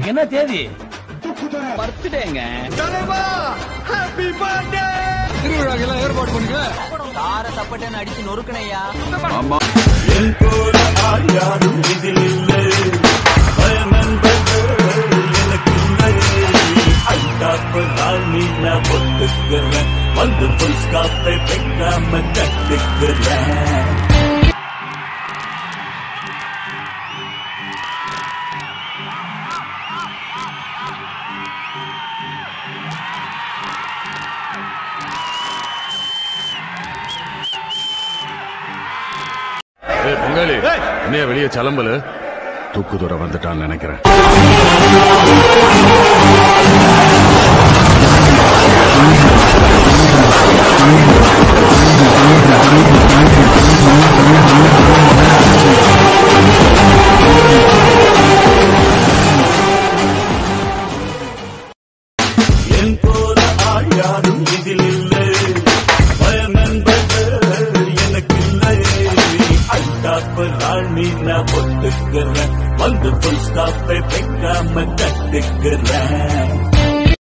என்ன தேதி பர்த்டேங்க திருவிழாக்கெல்லாம் ஏற்பாடு பண்ணுங்க தார தப்பட்டேன்னு அடிச்சு நொறுக்கணையா என் போல ஆள் யாரும் இதில் இல்லை பயம் என்பது எனக்கு இல்லை அட்டாப்பு நான் நீ நான் ஒத்துக்கிறேன் வந்து புல் ஸ்காப்பை வைக்காம கட்டுக்கிறேன் ஏய் பொங்கலி என்னைய வெளியே சலம்பலு தூக்கு தூரம் வந்துட்டான்னு நினைக்கிறேன் என் போல ஆள் யாரும் இதில் இல்லை பயம் என்பது எனக்கு இல்லை அட்டாப்பு நான் நீ நான் ஒத்துக்கிறேன் வந்து புல் ஸ்காப்பை வைக்காம கட்டுக்கிறேன்